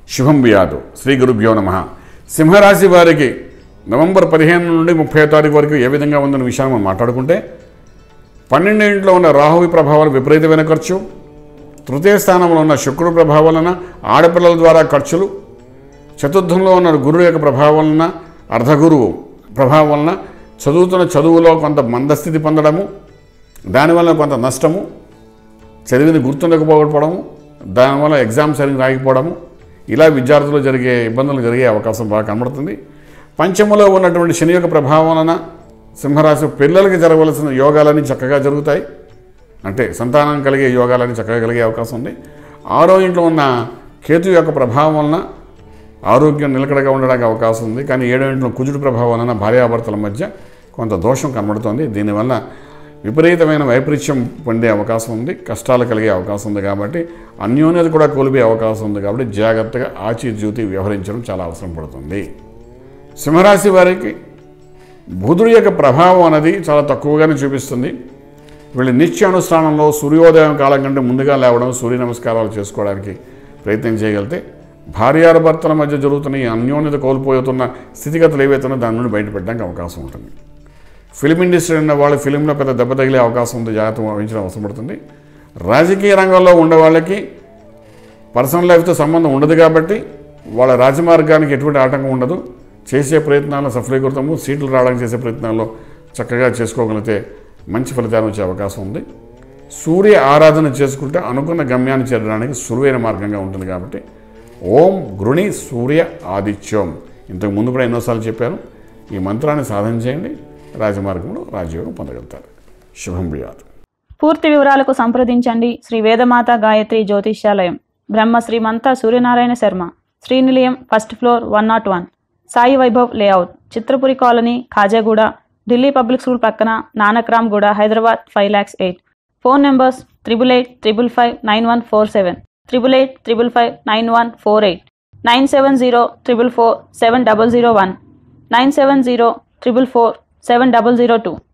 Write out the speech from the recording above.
శుభం వ్యాధు శ్రీ గురుభ్యో నమ సింహరాశి వారికి నవంబర్ పదిహేను నుండి ముప్పై తారీఖు వరకు ఏ విధంగా ఉందన్న విషయాన్ని మనం మాట్లాడుకుంటే పన్నెండు ఇంట్లో ఉన్న రాహువి ప్రభావాలు విపరీతమైన ఖర్చు తృతీయ స్థానంలో ఉన్న శుక్రుడు ప్రభావం వలన ఆడపిల్లల ద్వారా ఖర్చులు చతుర్థంలో ఉన్న గురువు యొక్క ప్రభావం వలన అర్ధగురువు ప్రభావం వలన చదువుతున్న చదువులో కొంత మందస్థితి పొందడము దానివల్ల కొంత నష్టము చదివింది గుర్తుండకపోవడము దానివల్ల ఎగ్జామ్ సరిగ్గా రాకపోవడము ఇలా విద్యార్థులు జరిగే ఇబ్బందులు జరిగే అవకాశం బాగా కనబడుతుంది పంచములో ఉన్నటువంటి శని యొక్క ప్రభావం వలన సింహరాశి పిల్లలకి జరగవలసిన యోగాలన్నీ చక్కగా జరుగుతాయి అంటే సంతానం కలిగే యోగాలన్నీ చక్కగా కలిగే అవకాశం ఉంది ఆరో ఇంట్లో ఉన్న కేతు యొక్క ప్రభావం వలన ఆరోగ్యం నిలకడగా ఉండడానికి అవకాశం ఉంది కానీ ఏడో ఇంట్లో కుజుడు ప్రభావం వలన భార్యాభర్తల మధ్య కొంత దోషం కనబడుతోంది దీనివల్ల విపరీతమైన వైపరీత్యం పొందే అవకాశం ఉంది కష్టాలు కలిగే అవకాశం ఉంది కాబట్టి అన్యోన్యత కూడా కోల్పోయే అవకాశం ఉంది కాబట్టి జాగ్రత్తగా ఆచితూచి వ్యవహరించడం చాలా అవసరం పడుతుంది సింహరాశి వారికి బుధుడి యొక్క ప్రభావం అనేది చాలా తక్కువగానే చూపిస్తుంది వీళ్ళు నిత్యానుష్ఠానంలో సూర్యోదయం కాలం కంటే ముందుగా లేవడం సూర్య నమస్కారాలు చేసుకోవడానికి ప్రయత్నం చేయగలిగితే భార్యాభర్తల మధ్య జరుగుతున్న ఈ అన్యోన్యత కోల్పోతున్న స్థితిగతులు ఏవైతున్నాయో దాని నుండి బయటపెట్టడానికి అవకాశం ఉంటుంది ఫిలిం ఇండస్ట్రీ ఉన్న వాళ్ళు ఫిలింలో పెద్ద దెబ్బ తగిలే అవకాశం ఉంది జాగ్రత్త వహించడం అవసరం పడుతుంది రాజకీయ రంగంలో ఉండే వాళ్ళకి పర్సనల్ లైఫ్తో సంబంధం ఉండదు కాబట్టి వాళ్ళ రాజమార్గానికి ఎటువంటి ఆటంకం ఉండదు చేసే ప్రయత్నాలు సఫలీకృతము సీట్లు రావడానికి చేసే ప్రయత్నాల్లో చక్కగా చేసుకోగలిగితే మంచి ఫలితాలు వచ్చే అవకాశం ఉంది సూర్య ఆరాధన చేసుకుంటే అనుకున్న గమ్యాన్ని చేరడానికి సులువైన మార్గంగా ఉంటుంది కాబట్టి ఓం గృణి సూర్య ఆదిత్యం ఇంతకు ముందు కూడా ఎన్నోసార్లు చెప్పాను ఈ మంత్రాన్ని సాధన చేయండి రాజమార్గంలో రాజయోగం పొందగలుగుతారు శుభం వ్యాధు పూర్తి వివరాలకు సంప్రదించండి Shri Vedamata Gayatri Jyotishyalayam Brahma Srimantha Suryanarayana Sharma Srinilayam first floor one nought one Sai Vaibhav layout Chitrapuri colony Khajaguda Delhi public school పక్కన Nanakramguda Hyderabad five lakhs eight phone numbers triple eight triple five nine one four seven triple eight triple five nine one four eight nine seven zero triple four seven double zero one nine seven zero triple four seven double zero two